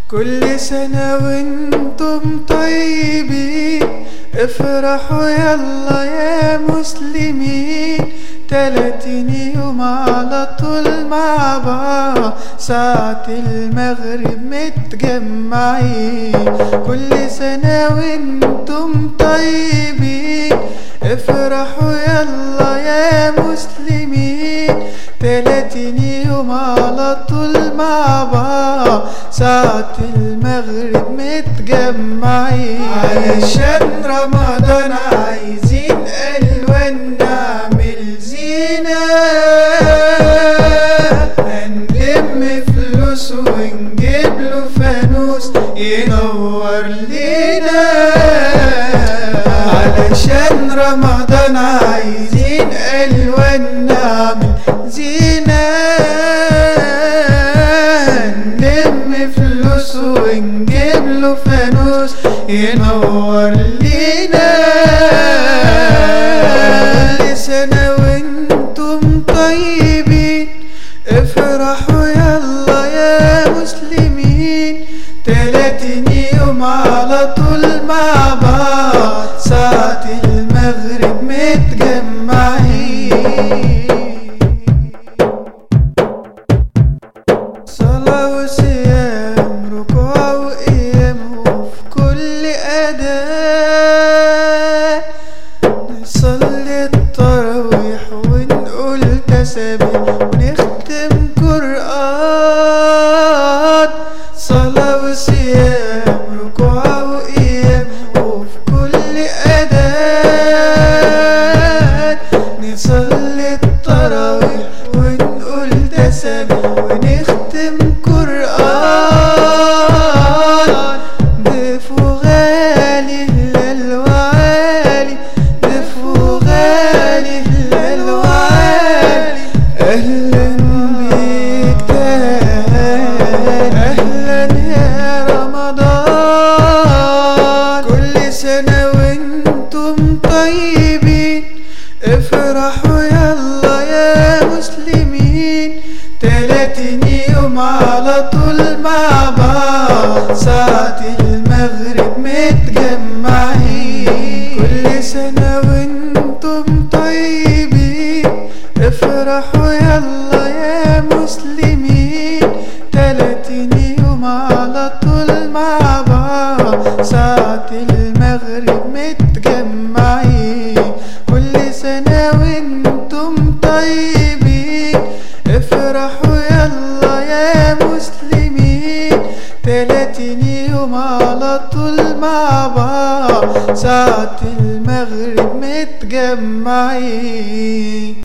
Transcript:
كل سنة وانتم طيبين افرحوا يلا يا مسلمين تلاتين يوم على طول مع بعض ساعة المغرب متجمعين كل سنة وانتم طيبين افرحوا يلا يا مسلمين تلاتين يوم على طول مع بعض ساعة المغرب متجمعين علشان رمضان عايزين ألوان نعمل زينة هنلم فلوس ونجيب له فانوس ينور لينا علشان رمضان عايزين ألوان نعمل زينة نلم فلوس ونجيب له فانوس ينور لينا لسنة وانتم طيبين افرحوا يلا يا مسلمين تلاتين يوم على طول مع بعض ساعة المغرب متجمعين صلاة وصيام ركوع وقيام وفي كل أذان نصلي التراويح ونقول تسابيح ونختم قرآن صلاة وصيام ركوع وقيام وفي كل أذان نصلي التراويح ونقول تسابيح ونختم قرآن ضيفوا غالي هلال وعالي ضيفوا غالي هلال وعالي أهلا بيك تاني أهلا يا رمضان كل سنة وانتم طيبين افرحوا يلا يا مسلمين تلاتين يوم على طول مع بعض ساعة المغرب متجمعين كل سنة وانتم طيبين افرحوا يلا يا مسلمين تلاتين يوم على طول مع بعض ساعة المغرب متجمعين كل سنة وانتم طيبين افرحوا يلا يا مسلمين تلاتين يوم على طول مع بعض ساعة المغرب متجمعين